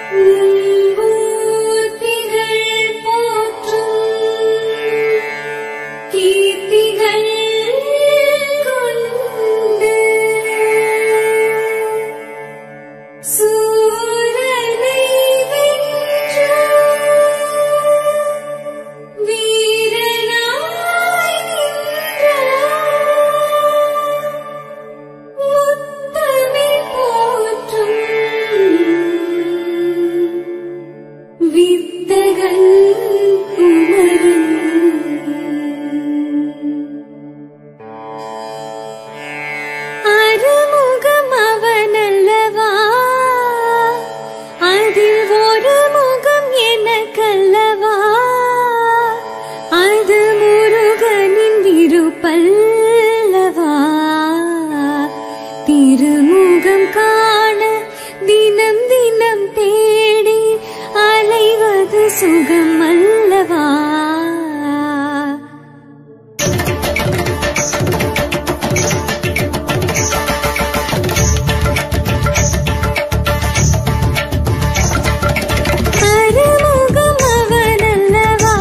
மூர்த்திகள் போற்றும் கீர்த்திகள் கொண்டு சூரனை வென்ற வீரனாய் நின்ற முத்தமே போற்றும் வித்தகன் குமரன் அறுமுகம் அவனல்லவா அதில் ஒரு முகம் எனக்கல்லவா அது முருகனின் விருப்பல்லவா திருமுகம் காண தினம் தினம் தேடி அலைவது சுகம் அல்லவா அறுமுகம் அவனல்லவா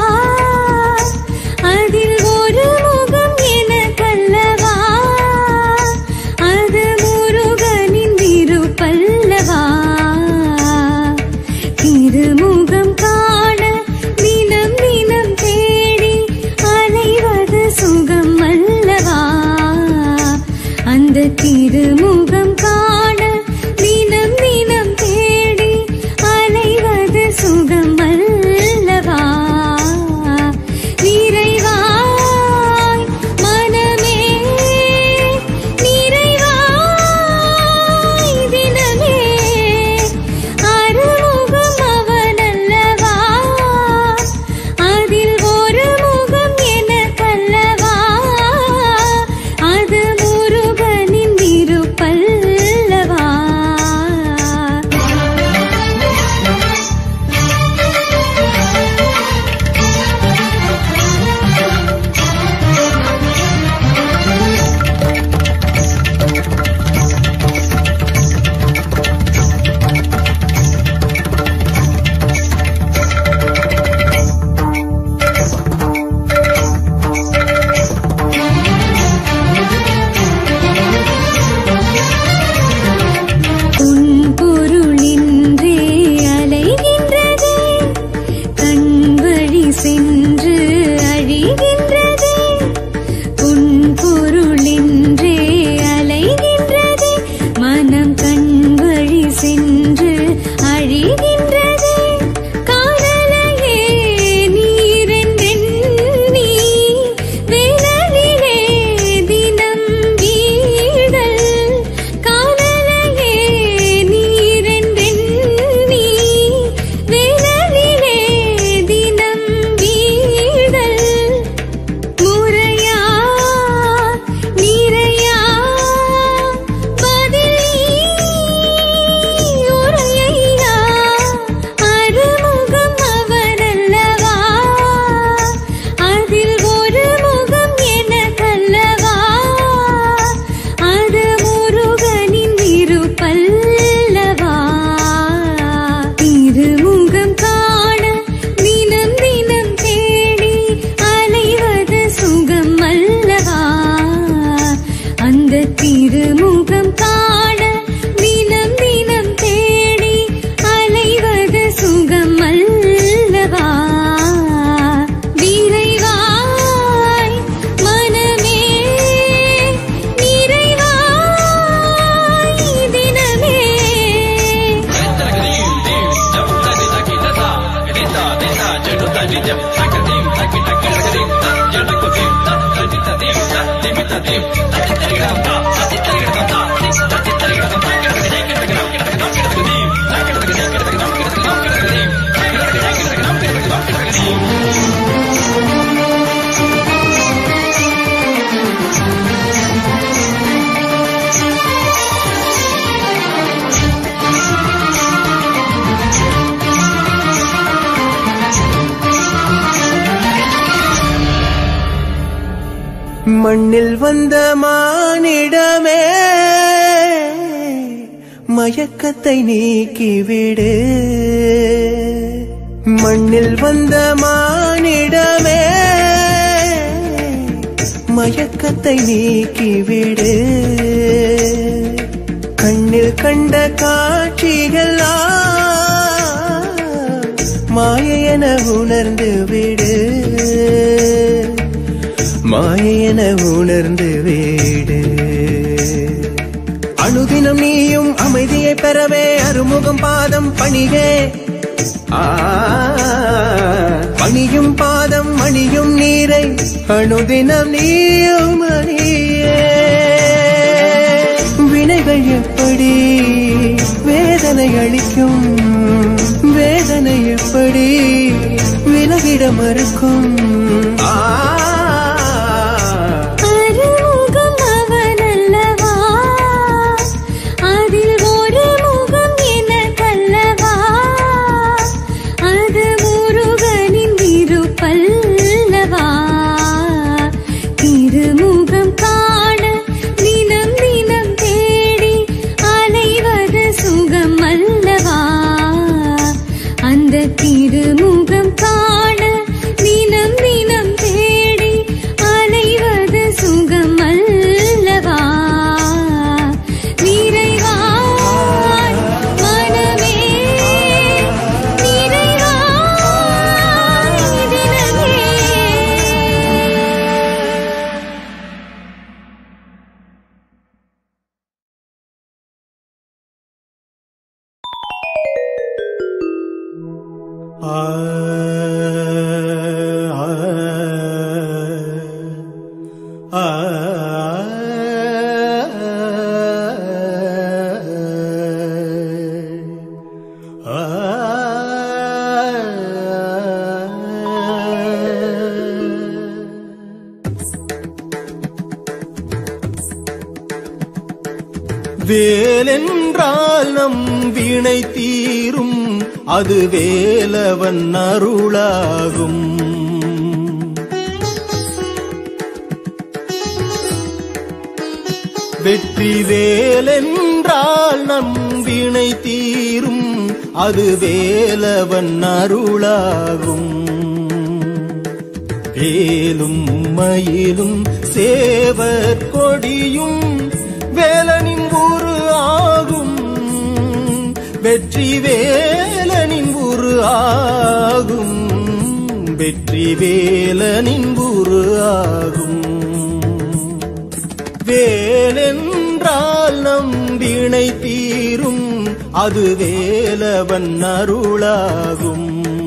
அதில் ஒரு முகம் எனக்கல்லவா அது முருகனின் விருப்பல்லவா திருமுகம் காண தினம் தினம் தேடி அலைவது சுகம் அல்லவா அந்த திருமுகம் காண தினம் தினம் தேடி அலைவது சுகம் அல்லவா நிறைவாய் மனமே நிறைவாய் தினமே அறுமுகம் அவனல்லவா அதில் ஒரு முகம் எனக்கல்லவா அது முருகனின் விருப்பல்லவா உன் பொருளின்றே அலைகின்றதே கண் வழி சென்று அழிகின்றதே உன் பொருளின்றே அலைகின்றதே மனம் கண் வழி சென்று அழிகின்றதே காணலையே நீரென்றெண்ணி வேனலிலே தினம் வீழ்தல் காணலையே நீரென்றெண்ணி வேனலிலே தினம் வீழ்தல் முறையா நீரையா பதில் உரையா அறுமுகம் அவனல்லவா அதில் ஒரு முகம் எனக்கல்லவா அது முருகனின் விருப்பல்லவா திருமுகம் காண தினம் தினம் தேடி அலைவது சுகம் அல்லவா அந்த திருமுகம் காண தினம் தினம் தேடி அலைவது சுகம் அல்லவா விரைவாய் மனமே நிறைவாய் தினமே மண்ணில் வந்த மானிடமே மயக்கத்தை நீக்கிவிடு மண்ணில் வந்த மானிடமே மயக்கத்தை நீக்கிவிடு கண்ணில் கண்ட காட்சிகள் மாயென உணர்ந்து விடு மாயென உணர்ந்து விடு அனுதினம் நீயும் அமைதியை பெறவே அருமுகம் பாதம் பணிகே ஆ, பணியும் பாதம் மணியும் நீரை அனுதினம் நீயும் அணியே வினைகள் எப்படி வேதனை அளிக்கும் வேதனை எப்படி விலகிட மறுக்கும் ஆ, அருமுகம் அவனல்லவா அதில் ஒரு முகம் எனக்கல்லவா அது முருகனின் இருப்பல்லவா திருமுகம் காண தினம் தினம் தேடி அலைவது சுகம் அல்லவா அந்த திருமுகம் காண தினம் தினம் தேடி அலைவது சுகம் அல்லவா நிறைவாய் மனமே நிறைவாய் தினமே ஆ, ஆ, ஆ, வேலென்றால் நம் வினை தீரும் அது வேலவன் அருளாகும் வெற்றி வேலென்றால் நம் வினை தீரும் அது வேலவன் அருளாகும் வேலும் மயிலும் சேவர் கொடியும் வேலனின் ஊரு ஆகும் வெற்றி வேலனின் ஊரு ஆகும் வெற்றி வேலனின் ஊரு ஆகும் வேலென்றால் நம் வினை தீரும் அது வேலவன் அருளாகும்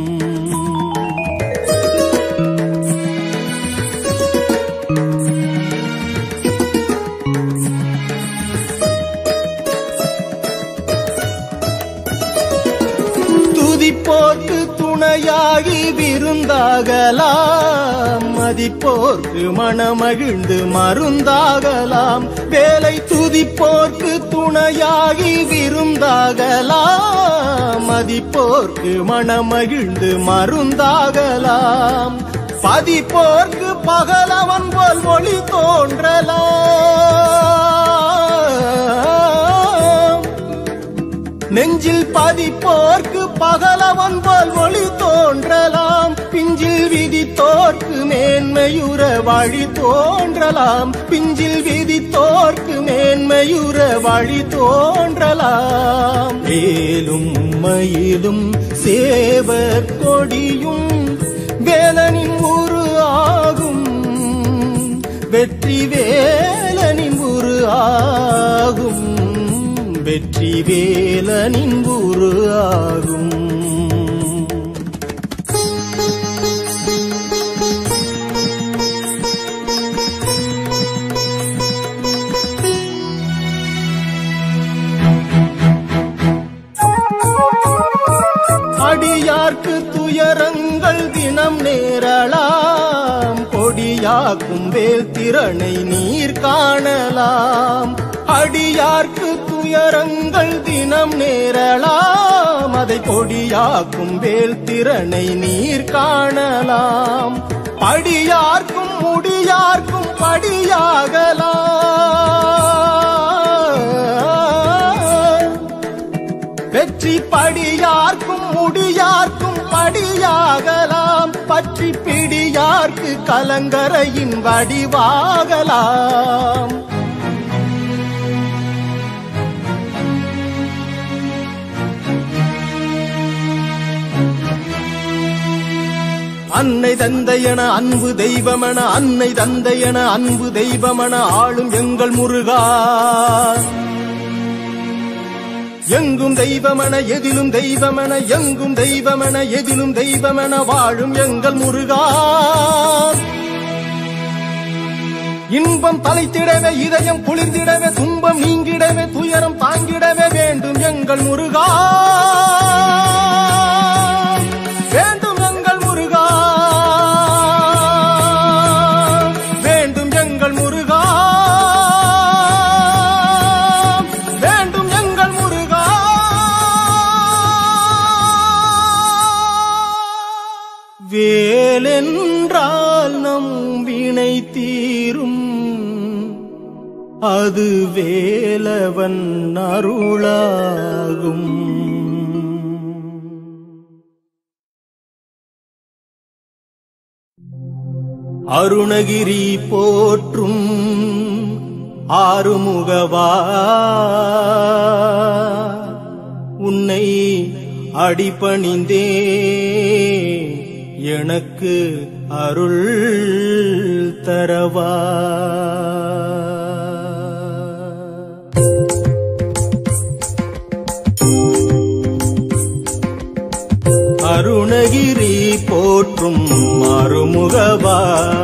துதிப்போர்க்கு துணையாகி விருந்தாகலாம் மதிப்போர்க்கு மனமகிழ்ந்து மருந்தாகலாம் வேலை துதிப்போர்க்கு துணையாகி விருந்தாகலாம் மதிப்போர்க்கு மனமகிழ்ந்து மருந்தாகலாம் பதிப்போர்க்கு பகலவன் போல் ஒளி தோன்றலாம் நெஞ்சில் பதிப்போர்க்கு பகலவன் போல் ஒளி தோன்றலாம் பிஞ்சில் விதித்தோர்க்கு மேன்மையுற வழி தோன்றலாம் பிஞ்சில் விதித்தோர்க்கு மேன்மையுற வழி தோன்றலாம் மேலும் மயிலும் சேவர் கொடியும் வேலனின் உரு ஆகும் வெற்றி வேலனின் உரு ஆகும் வெற்றி வேலனின் உரு ஆகும் அடியார்க்கு துயரங்கள் தினம் நேரலாம் கொடியாக்கும் வேல் திறனை நீர் காணலாம் அடியார்க்கு துயரங்கள் தினம் நேரலாம் அதை கொடியாக்கும் வேல் திறனை நீர் காணலாம் படியார்க்கும் முடியார்க்கும் படியாகலாம் முடியார்க்கும் படியாகலாம் பற்றி பிடியார்க்கு கலங்கரையின் வடிவாகலாம் அன்னை தந்தையன அன்பு தெய்வமென அன்னை தந்தையன அன்பு தெய்வமென ஆளும் எங்கள் முருகா எங்கும் தெய்வமென எதிலும் தெய்வமென எங்கும் தெய்வமென எதிலும் தெய்வமென வாழும் எங்கள் முருகா இன்பம் தலைத்திடவே இதயம் குளிர்ந்திடவே துன்பம் நீங்கிடவே துயரம் தாங்கிடவே வேண்டும் எங்கள் முருகா வேண்டும் எங்கள் முருகா வேண்டும் எங்கள் முருகா வேண்டும் எங்கள் முருகா வேலென்றால் நம் வினை தீரும் அது வேலவன் அருளாகும் அருணகிரி போற்றும் ஆறுமுகவா உன்னை அடிபணிந்தே எனக்கு அருள் தரவா அருணகிரி போற்றும் அருமுகவா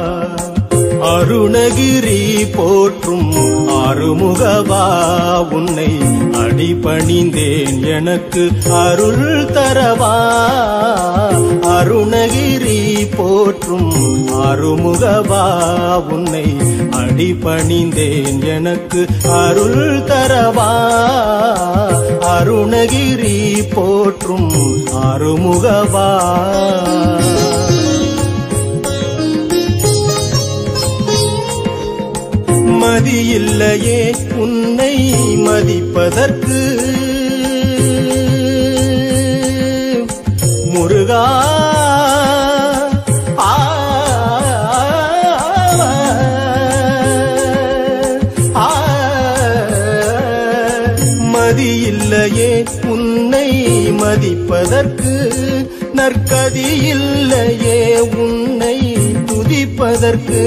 அருணகிரி போற்றும் அருமுகவா உன்னை அடிபணிந்தேன் எனக்கு அருள் தரவா அருணகிரி போற்றும் அருமுகவா உன்னை அடிபணிந்தேன் எனக்கு அருள் தரவா அருணகிரி போற்றும் அருமுகவா மதியில்லையே உன்னை மதிப்பதற்கு முருகா ஆ, ஆ, மதியில்லையே உன்னை மதிப்பதற்கு நற்கதி இல்லையே உன்னை துதிப்பதற்கு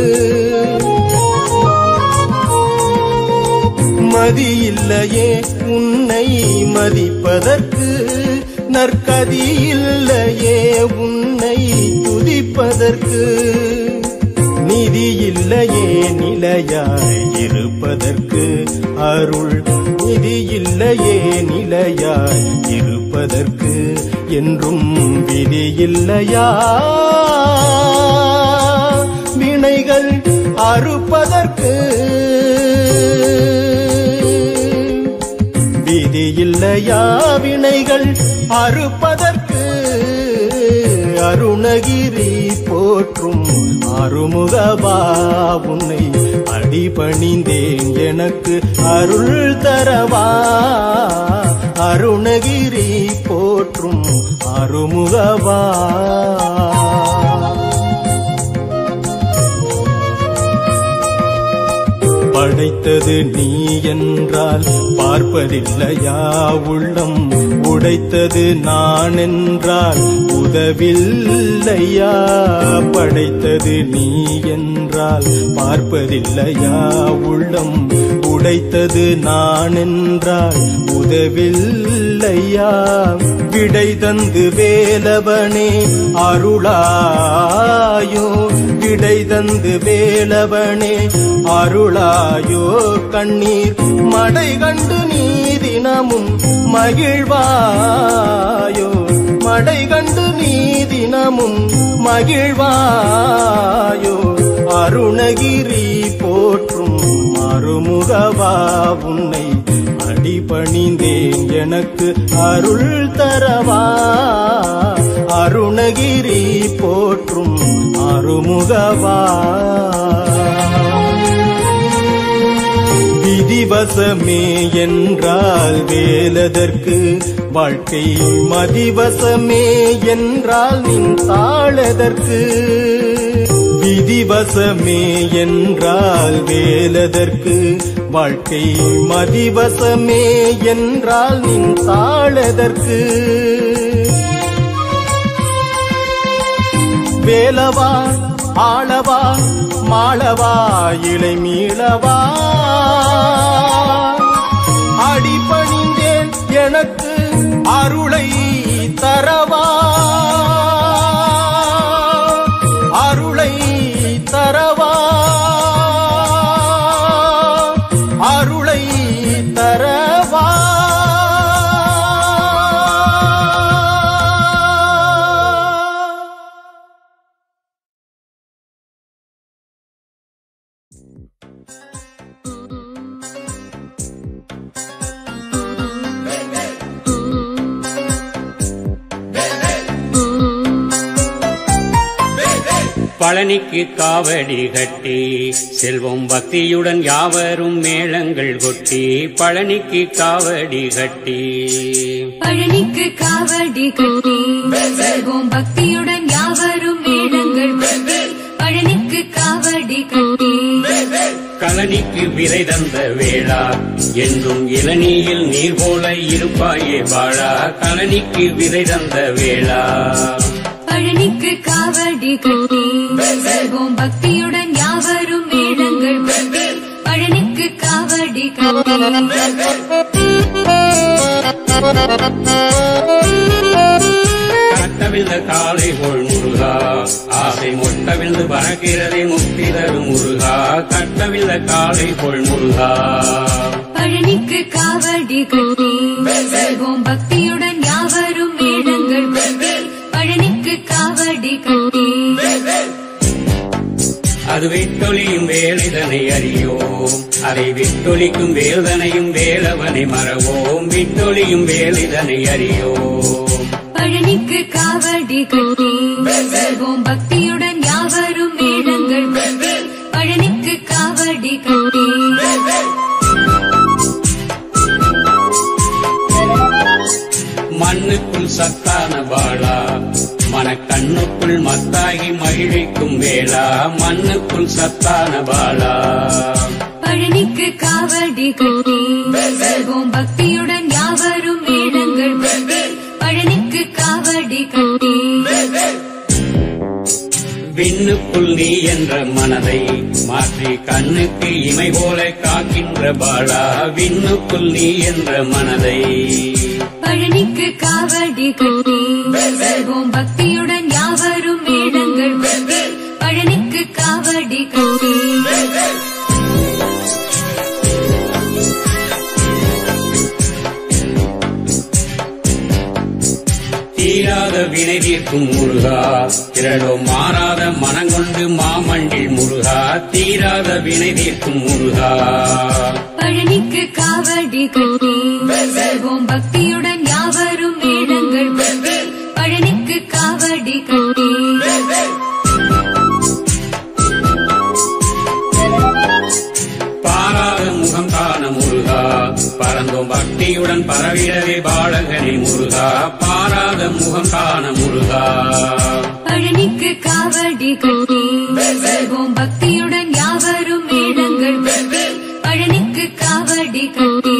மதியில்லையே உன்னை மதிப்பதற்கு நற்கதி இல்லையே உன்னை துதிப்பதற்கு நிதி இல்லையே நிலையாய் இருப்பதற்கு அருள் நிதி இல்லையே நிலையாய் இருப்பதற்கு என்றும் விதி இல்லையா வினைகள் அறுப்பதற்கு விதி இல்லையா வினைகள் அறுப்பதற்கு அருணகிரி போற்றும் அருமுகவா உன்னை அடிபணிந்தேன் எனக்கு அருள் தரவா அருணகிரி போற்றும் அருமுகவா படைத்தது நீ என்றால் பார்ப்பதில்லையா உள்ளம் உடைத்தது நான் என்றால் உதவில்லையா படைத்தது நீ என்றால் பார்ப்பதில்லையா உள்ளம் உடைத்தது நான் என்றால் உதவில்லையா விடை தந்து வேலவனே அருளாயோ விடை தந்து வேலவனே அருளாயோ கண்ணீர் மடை கண்டு நீ தினமும் மகிழ்வாயோ மடை கண்டு நீ தினமும் மகிழ்வாயோ அருணகிரி போற்றும் அருமுகவா உன்னை அடிபணிந்தேன் எனக்கு அருள் தரவா அருணகிரி போற்றும் அருமுகவா விதிவசமே என்றால் வேலதற்கு வாழ்க்கை மதிவசமே என்றால் நின் தாழதற்கு விதிவசமே என்றால் வேலதற்கு வாழ்க்கை மதிவசமே என்றால் நின் தாழதற்கு வேலவா ஆளவா மாளவா இலை மீளவா அடிபணிந்தேன் எனக்கு அருளை தரவா அருளை தரவா அருளை தரவா பழனிக்கு காவடி கட்டி செல்வம் பக்தியுடன் யாவரும் மேளங்கள் கொட்டி பழனிக்கு காவடி கட்டி பழனிக்கு காவடி கட்டி செல்வோம் பக்தியுடன் யாவரும் மேளங்கள் கொட்டி பழனிக்கு காவடி கட்டி கழனிக்கு விதை தந்த வேளா என்றும் இளநீயில் நீர் போல இருப்பாயே வாழா கழனிக்கு விதை தந்த வேளா பழனிக்கு காவடி கட்டி செல்வோம் பக்தியுடன் யாவரும் மேளங்கள் கொட்டி பழனிக்கு காவடி கட்டி கட்டவிழ்ந்த காலை போல் முருகா ஆசை மொட்டவிழ்ந்து பறக்கிறதே முக்தி தரும் முருகா கட்டவிழ்ந்த காலை போல் முருகா பழனிக்கு காவடி கட்டி செல்வோம் பக்தியுடன் யாவரும் மேளங்கள் கொட்டி பழனிக்கு காவடி கட்டி அது விட்டொழியும் வேலிதனை அறியோம் அதை விட்டொழிக்கும் வேல்தனையும் வேலவனை மறவோம் விட்டொழியும் வேலிதனை அறியோம் பழனிக்கு காவடி கட்டி செல்வோம் பக்தியுடன் யாவரும் மேளங்கள் கொட்டி பழனிக்கு காவடி கட்டி மண்ணுக்குள் சத்தான பாலா மனக்கண்ணுக்குள் மத்தாகி மகிழ்விக்கும் வேளா மண்ணுக்குள் சத்தான பாலா பழனிக்கு காவடி கட்டி செல்வோம் பக்தியுடன் யாவரும் மேளங்கள் கொட்டி பழனிக்கு காவடி கட்டி விண்ணுக்குள் நீ என்ற மனதை மாற்றி கண்ணுக்கு இமை போல காக்கின்ற பாலா விண்ணுக்குள் நீ என்ற மனதை பழனிக்கு காவடி கட்டி செல்வோம் பக்தியுடன் யாவரும் மேளங்கள் கொட்டி பழனிக்கு காவடி கட்டி தீராத வினை தீர்க்கும் முருகா திரளோ மாறாத மனங்கொண்டு மாமண்டில் முருகா தீராத வினை தீர்க்கும் முருகா பழனிக்கு காவடி கட்டி செல்வோம் பக்தியுடன் யாவரும் மேளங்கள் கொட்டி பழனிக்கு காவடி கட்டி பாராத முகம் காண முருகா பரந்தோம் பக்தியுடன் பரவிடவே பாலகனே முருகா பாராத முகம் காண முருகா பழனிக்கு காவடி கட்டி செல்வோம் பக்தியுடன் யாவரும் மேளங்கள் கொட்டி பழனிக்கு காவடி கட்டி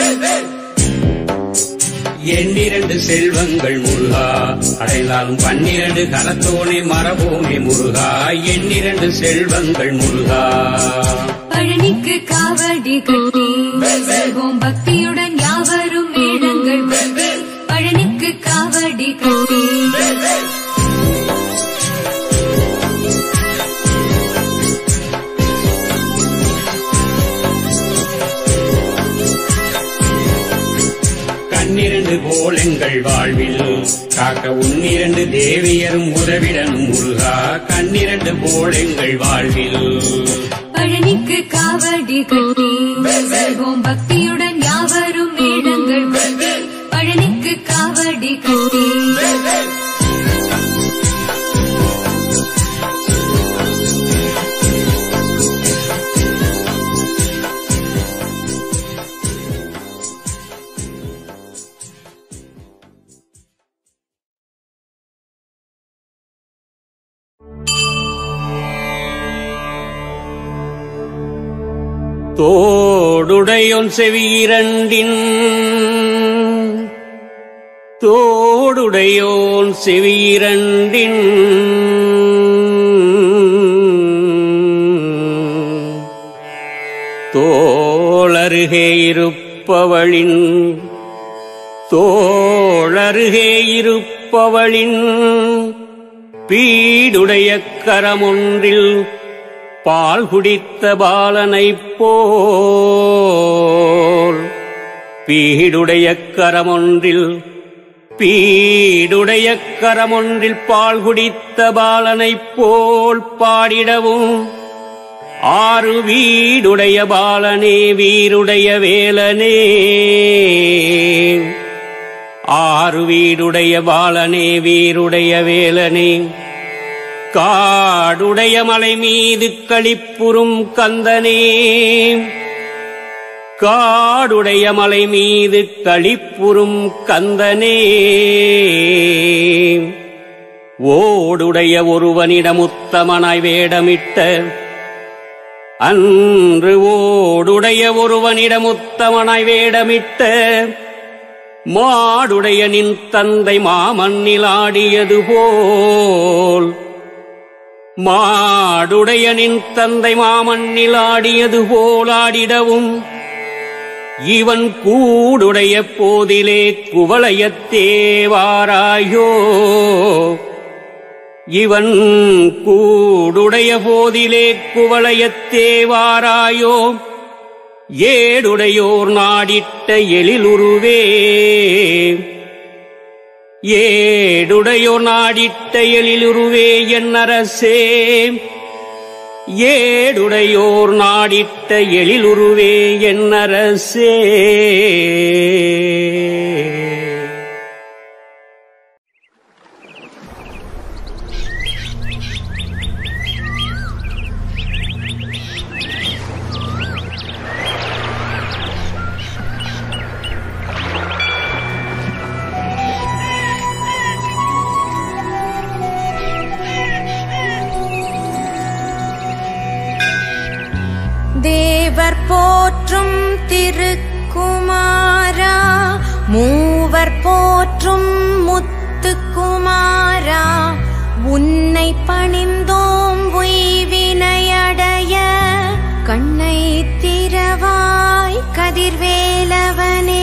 எண்ணிரண்டு செல்வங்கள் முருகா அடைந்தாலும் பன்னிரண்டு கரத்தோனே மரபோனே முருகா எண்ணிரண்டு செல்வங்கள் முருகா பழனிக்கு காவடி கட்டி செல்வோம் பக்தியுடன் யாவரும் மேளங்கள் கொட்டி பழனிக்கு காவடி கட்டி கண்ணிரண்டு போல் எங்கள் வாழ்வில் காக்க உன்னிரண்டு தேவியரும் உதவிடனும் முருகா கண்ணிரண்டு போல் எங்கள் வாழ்வில் பழனிக்கு காவடி கட்டி செல்வோம் பக்தியுடன் யாவரும் மேளங்கள் கொட்டி பழனிக்கு காவடி கட்டி தோடுடையோன் செவியிரண்டின் தோடுடையோன் செவியிரண்டின் தோளருகே இருப்பவளின் தோளருகே இருப்பவளின் பீடுடைய கரமொன்றில் பால் குடித்த பாலனைப் போல் பீடுடைய கரமொன்றில் பீடுடைய கரமொன்றில் பால் குடித்த பாலனைப் போல் பாடிடவும் ஆறு வீடுடைய பாலனே வீருடைய வேலனே ஆறு வீடுடைய பாலனே வீருடைய வேலனே காடுடைய மலை மீது களிப்புறும் கந்தனே காடுடைய மலை மீது களிப்புறும் கந்தனே ஓடுடைய ஒருவனிடம் உத்தமனாய் வேடமிட்ட அன்று ஓடுடைய ஒருவனிடம் உத்தமனாய் வேடமிட்ட மாடுடைய நின் தந்தை மாமண்ணில் ஆடியது போல் மாடுடைய நின் தந்தை மாமண்ணில் ஆடியது போல் ஆடிடவும் இவன் கூடுடைய போதிலே குவளையத்தேவாராயோ இவன் கூடுடைய போதிலே குவளையத்தேவாராயோ ஏடுடையோர் நாடிட்ட எழிலுருவே ஏடுடையோர் நாடிட்ட எழிலுருவே என்னரசே ஏடுடையோர் நாடிட்ட எழிலுருவே என்னரசே தேவர் போற்றும் திருக்குமாரா மூவர் போற்றும் முத்துக்குமாரா உன்னை பணிந்தோம் உய்வினையடைய கண்ணை திறவாய் கதிர்வேலவனே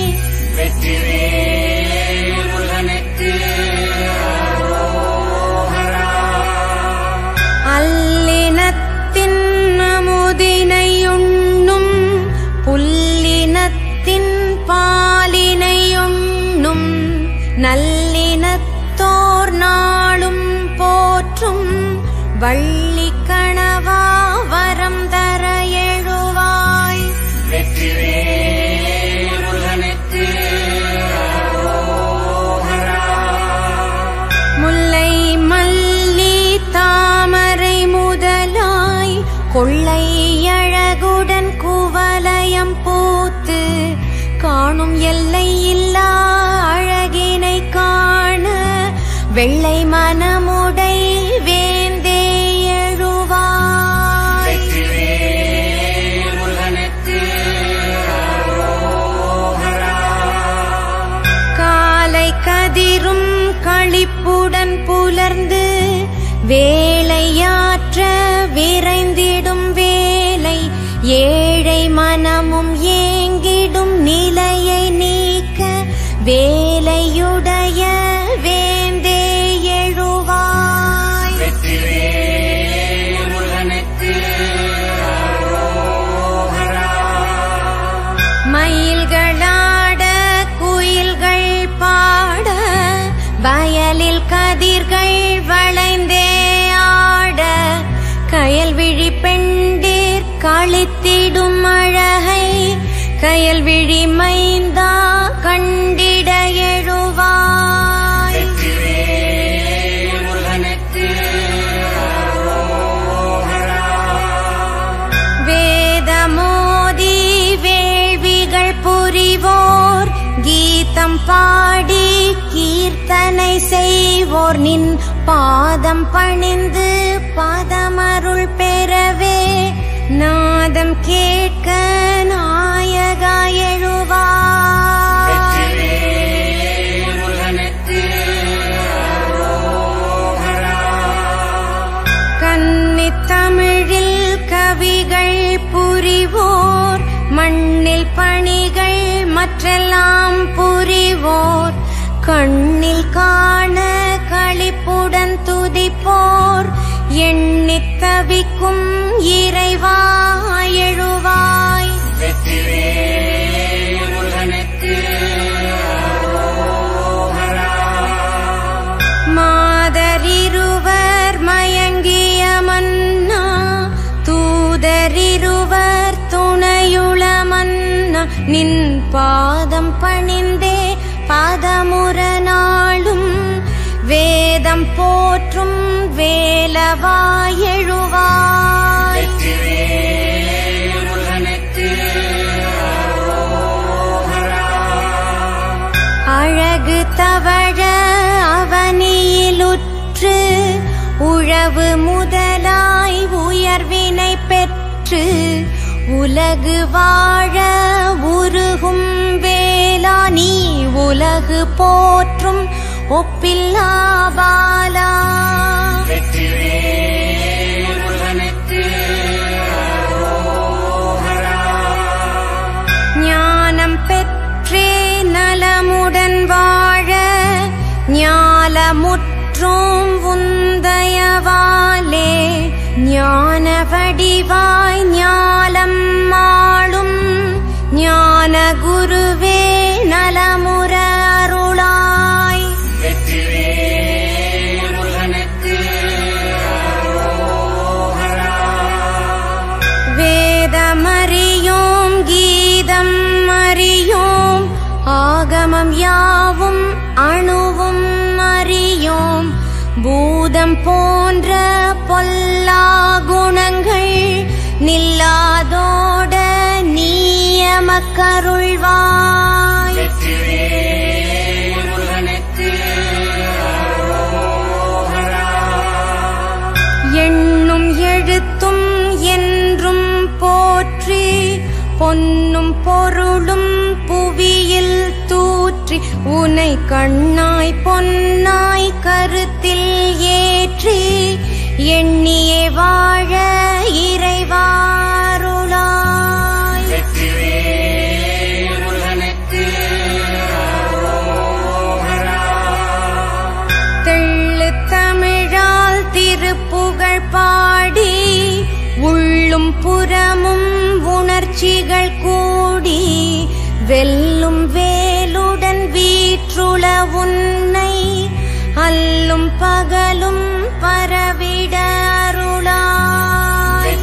அல்லினத்தின் அமுதினையுண்ணும் புல்லினத்தின் பாலினையுண்ணும் நல்லினத்தோர் நாளும் போற்றும் வள்ளி கணவா வரம் தர எழுவாய் முல்லை மல்லி தாமரை முதலாய் கொள்ளை அழகுடன் குவலயம் பூத்து காணும் எல்லை இல்லா அழகினை காண வெள்ளை மனமுடை வேந்தே எழுவாய் காலை கதிரும் களிப்புடன் புலர்ந்து வேலையாற்ற விரைந்திடும் வேலை ஏழை மனமும் ஏங்கிடும் நிலையை நீக்க வேலையுடைய வேந்தே எழுவாய் மயில்களாட குயில்கள் பாட வயலில் கதிர்கள் வளைந்தே ஆட கயல் விழி பெண்டீர் களித்திடும் அழகை கயல் விழி மைந்தா கண்டிட எழுவாய் வேதமோதி வேள்விகள் புரிவோர் கீதம் பாடி கீர்த்தனை செய்வோர் நின் பாதம் பணிந்து பாதமருள் பெறவே நாதம் கேட்க நாயகா எழுவாய் கன்னித் தமிழில் கவிகள் புரிவோர் மண்ணில் பணிகள் மற்றெல்லாம் புரிவோர் கண்ணில் காண களிப்புடன் துதிப்போர் எண்ணித் தவிக்கும் இறைவா எழுவாய் மாதரிருவர் மயங்கிய மன்னா தூதரிருவர் துணையுள மன்னா நின் பாதம் பணிந்தே பாதமுற நாளும் வேதம் போற்றும் வேலவாய் எழுவாய் அழகு தவழ அவனியிலுற்று உழவு முதலாய் உயர்வினை பெற்று உலகு வாழ உருகும் வேளா நீ உலகு போற்றும் ஒப்பில்லா பாலா ஞானம் பெற்றே நலமுடன் வாழ ஞாலமுற்றும் உந்தயவாலே ஞான வடிவாய் ஞாலம் மாளும் ஞான குருவே நலமுற அருளாய் வேதமறியோம் கீதம் அறியோம் ஆகமம் யாவும் அணுவும் அறியோம் பூதம் போன்ற பொல்லா குணங்கள் நில்லாதோட நீயமக்கருள்வாய் எண்ணும் எழுத்தும் என்றும் போற்றி பொன்னும் பொருளும் புவியில் தூற்றி உனை கண்ணாய் பொன்னாய் கருத்தில் ஏற்றி எண்ணியே வாழ இறைவாருளாய் தெள்ளு தமிழால் திருப்புகழ் பாடி உள்ளும் புறமும் உணர்ச்சிகள் கூடி வெல்லும் வேலுடன் வீற்றுள உன்னை அல்லும் பகலும் பரவிட அருளாய்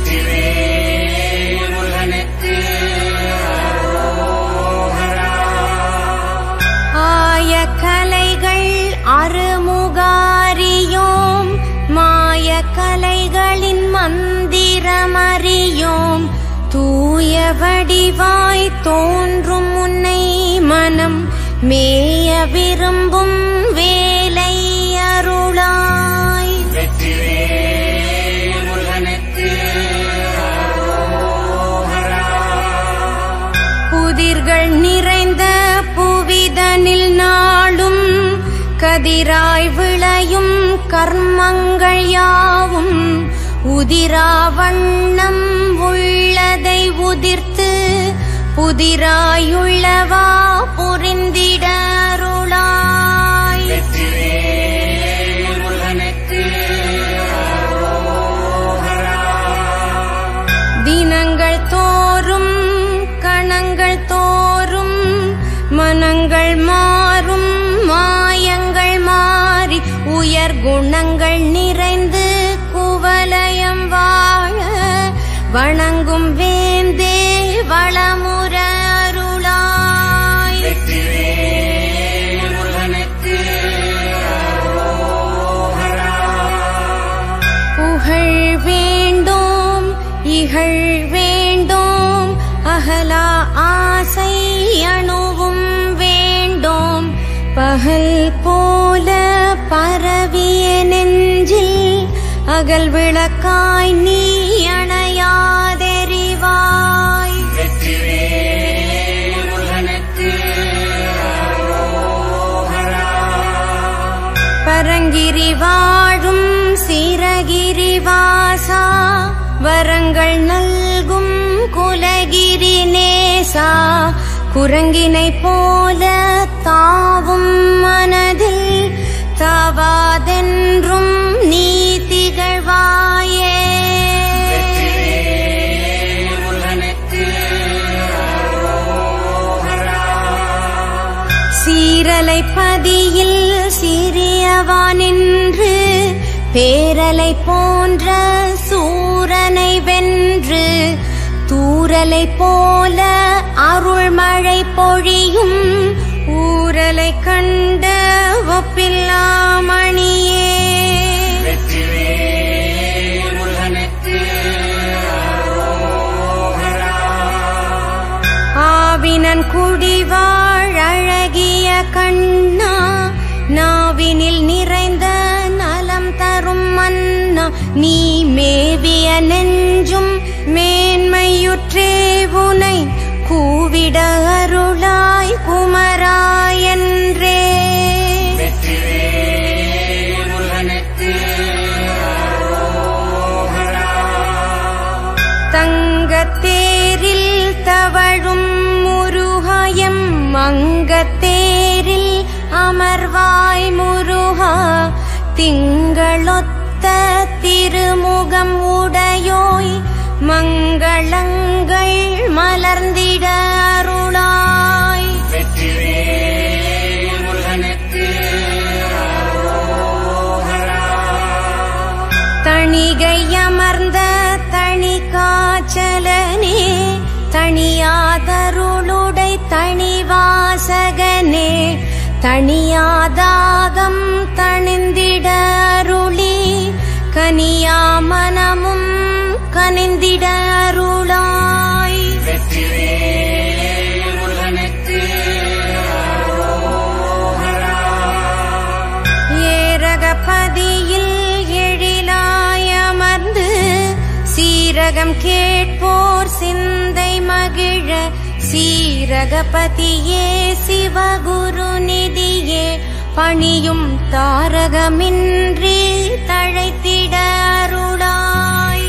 ஆய கலைகள் அருமுகாரியோம் மாய கலைகளின் மந்திரமறியோம் தூய வடிவாய் தோன்றும் உன்னை மனம் மேய விரும்பும் வேலை அருளாய் புதிர்கள் நிறைந்த புவிதனில் நாளும் கதிராய் விளையும் கர்மங்கள் யாவும் உதிரா வண்ணம் உள்ளதை உதிர்த்து புதிராயுள்ளவா புரிந்திட அருளாய் தினங்கள் தோறும் கணங்கள் தோறும் மனங்கள் மாறும் மாயங்கள் மாறி உயர் குணங்கள் நிறைந்து குவலயம் வாழ வணங்கும் வேந்தே வளமுற அருளாய் புகழ் வேண்டும் இகழ் வேண்டும் அகலா ஆசை அணுவும் வேண்டும் பகல் போல பரவிய நெஞ்சில் அகல் விளக்காய் நீ அணையாதே பரங்கிரி வாழும் சிரகிரி வாசா வரங்கள் நல்கும் குலகிரி நேசா குரங்கினை போல தாவும் மனதில் தவாதென்றும் நீ திகழ்வாயே சீரலை பதியில் சிறியவானின்று பேரலை போன்ற சூரனை வென்று தூரலை போல அருள்மழை பொழியும் ஊரலை கண்ட ஒப்பில்லாமணியே ஆவினன் குடிவாழ் அழகிய கண்ணா நாவினில் நிறைந்த நலம் தரும் மன்னா நீ மேவிய நெஞ்சும் மேன்மையுற்றே உனை கூவிட அருளாய் குமராயன்றே தங்கத்தேரில் தவழும் முருகாயம் மங்கத்தேரில் அமர்வாய் முருகா திங்களொத்த திருமுகம் உடையோய் மங்களங்கள் மலர்ந்திட அருளாய் தணிகை அமர்ந்த தனி காச்சலனே தனியாதருளுடை தனிவாசகனே தனியாதாகம் தணிந்திட அருளி கனியா மனமும் கனிந்திட அருளாய் ஏரகபதியில் எழிலாய் அமர்ந்து சீரகம் கேட்போர் சிந்தை மகிழ சீரகபதியே சிவகுரு நிதியே பணியும் தாரகமின்றி தழைத்திட அருளாய்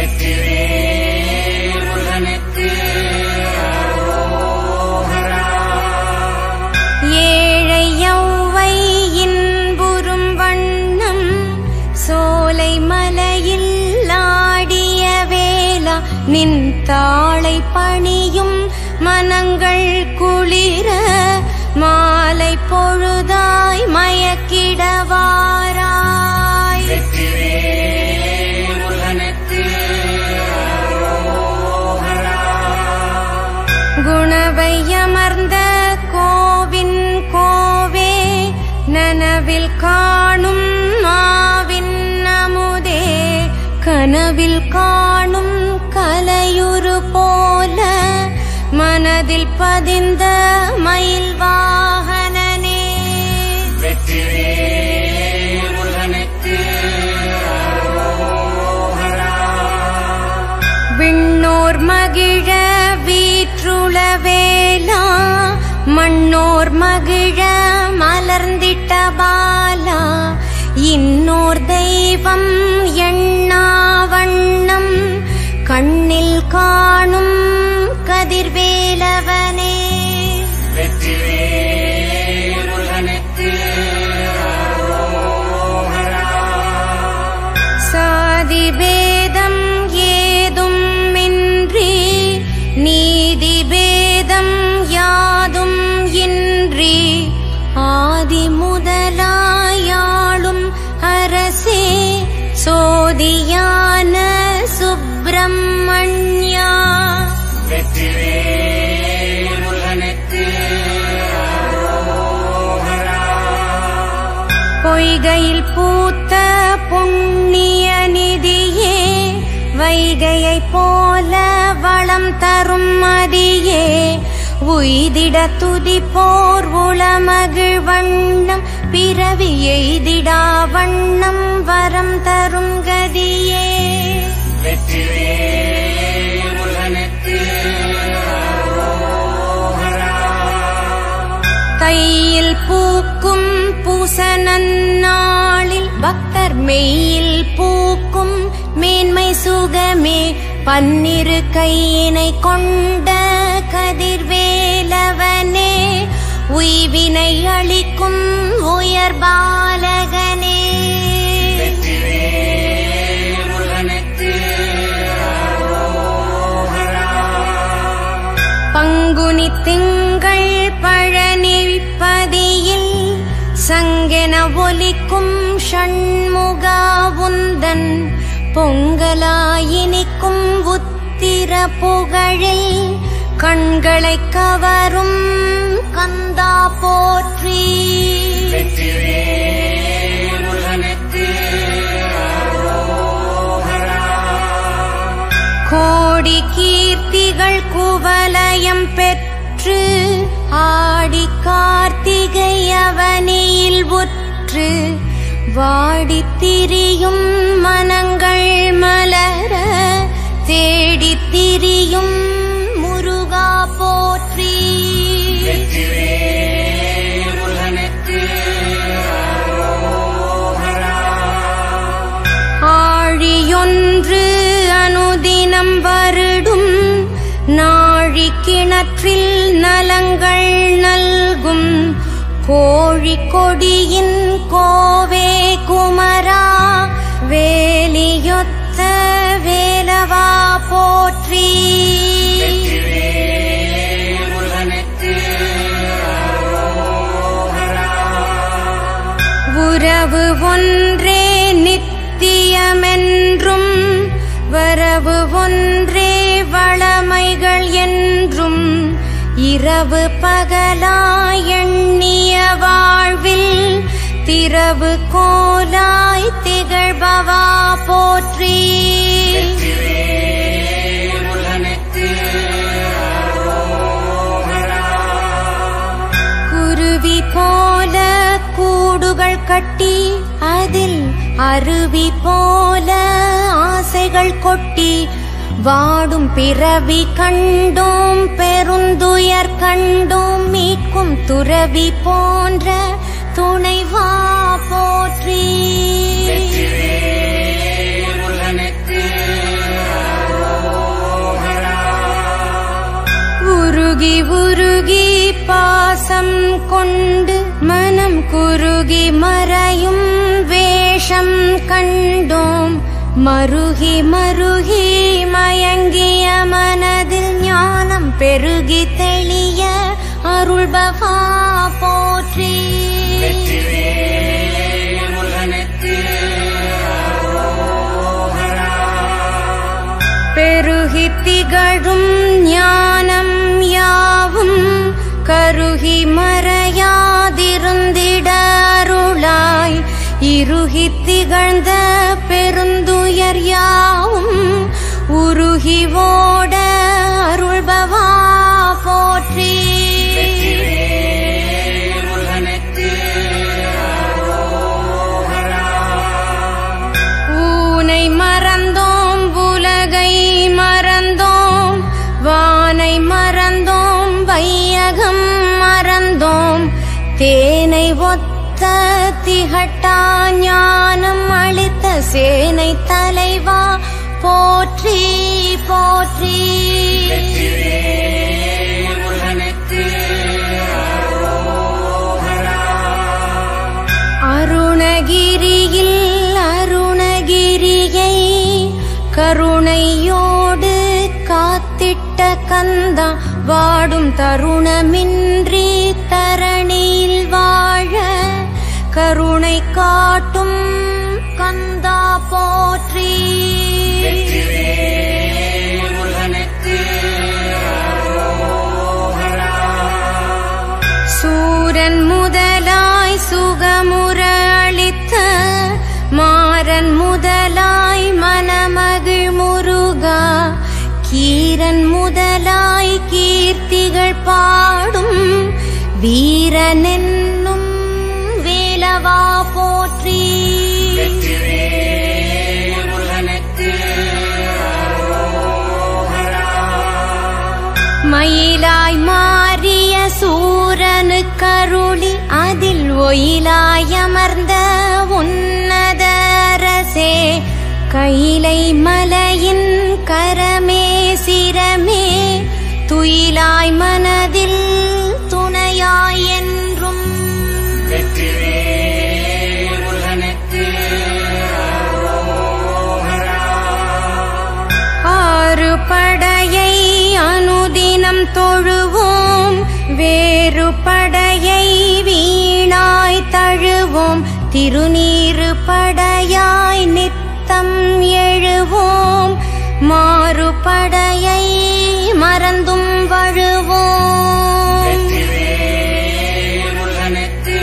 ஏழை யௌவை இன்புறும் வண்ணம் சோலை மலையில் ஆடிய வேளா நின் தாளை பணியும் மனங்கள் குளிர மாலை பொழுதாய் மயக்கிடவாராய் குணவை அமர்ந்த கோவின் கோவே நனவில் காணும் மாவின் அமுதே கனவில் காணும் கலையுரு போல மனதில் பதிந்த மயில் வாகனனே விண்ணோர் மகிழ வீற்றுள வேளா மண்ணோர் மகிழ மலர்ந்திட்ட பாலா இன்னோர் தெய்வம் எண்ணா வண்ணம் கண்ணில் காணும் கதிர்வேலவனே சாதி பேதம் ஏதும் இன்றி நீதி பேதம் யாதும் இன்றி ஆதி முதலாயாளும் அரசே சோதியான சுப்பிரமணியா பொய்கையில் பூத்த புண்ணிய நிதியே வைகையை போல வளம் தரும் மதியே உய்திட துதிப்போர் உளமகிழ் வண்ணம் பிறவி எய்திடா வண்ணம் வரம் தரும் கதியே கையில் பூக்கும் பூசணன்னாள் மெய்யில் பூக்கும் மேன்மை சுகமே பன்னிரு கையினை கொண்ட கதிர்வேலவனே உய்வினை அளிக்கும் உயர் பாலகனே பங்குனி திங்கள் பழனிப்பதியில் சங்கென ஒலிக்கும் ஷண்முகாவுந்தன் பொங்கலாயினிக்கும் உத்திர புகழில் கண்களை கவரும் கந்தா போற்றி கோடி கீர்த்திகள் குவலயம் பெற்று ஆடி கார்த்திகை அவனியில் உற்று வாடித் திரியும் மனங்கள் மலர தேடித் திரியும் முருகா போற்றி ஆழியொன்று அனுதினம் வருடும் நாழி கிணற்றில் நலங்கள் நல்கும் கோழி கொடியின் கோவே குமரா வேலியொத்த வேலவா போற்றி உறவு ஒன்றே நித்தியமென்றும் வரவு ஒன்றே வளமைகள் என்றும் இரவு பகலாய் எண்ணிய வாழ்வில் திரவு கோலாய் திகழ்பவா போற்றி குருவி போல கூடுகள் கட்டி அதில் அருவி போல ஆசைகள் கொட்டி வாடும் பிறவி கண்டோம் பெருந்துயர் கண்டோம் மீட்கும் துறவி போன்ற துணைவா போற்றி உருகி உருகி பாசம் கொண்டு மனம் குருகி மறையும் வேஷம் கண்டோம் மருகி மருகி மயங்கிய மனதில் ஞானம் பெருகி தெளிய அருள்பவா போற்றி பெருகி திகழும் ஞானம் யாவும் கருகி மறையாதிருந்திட அருளாய் இருகி திகழ்ந்த பெருந்துயர் யாவும் உருகி ஓட அருள்பவா போற்றி ஊனை மறந்தோம் உலகை மறந்தோம் வானை மறந்தோம் வையகம் மறந்தோம் தேனை ஒத்த திகட்டா ஞானம் அளித்த சேனை தலைவா போற்றி போற்றி அருணகிரியில் அருணகிரியை கருணையோடு காத்திட்ட கந்தா வாடும் தருணமின்றி தரணியில் வாழ கருணை காட்டும் கந்தா போற்றி சூரன் முதலாய் சுகமுற அளித்த மாறன் முதலாய் மனமகிழ் முருகா கீரன் முதலாய் கீர்த்திகள் பாடும் வீரனென்னும் வேலவா போற்றி மயிலாய் மாறிய சூரனு கருளி அதில் ஒயிலாய் அமர்ந்த உன்னதர துயிலாய் மனதில் துணையாய் என்றும் வெற்றிவேல் முருகனுக்கு ஆறு படையை அனுதினம் தொழுவோம் வேறு படையை வீணாய் தழுவோம் திருநீறு படையாய் நித்தம் எழுவோம் மாறுபடையை மறந்தும் வழுவோம் வெற்றிவேல் முருகனுக்கு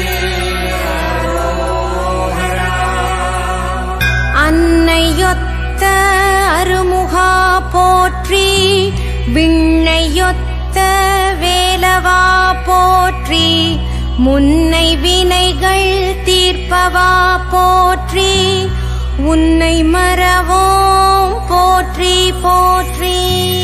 அன்னையொத்த அருமுகா போற்றி விண்ணையொத்த வேலவா போற்றி முன்னை வினைகள் தீர்ப்பவா போற்றி உன்னை மறவோம் போற்றி போற்றி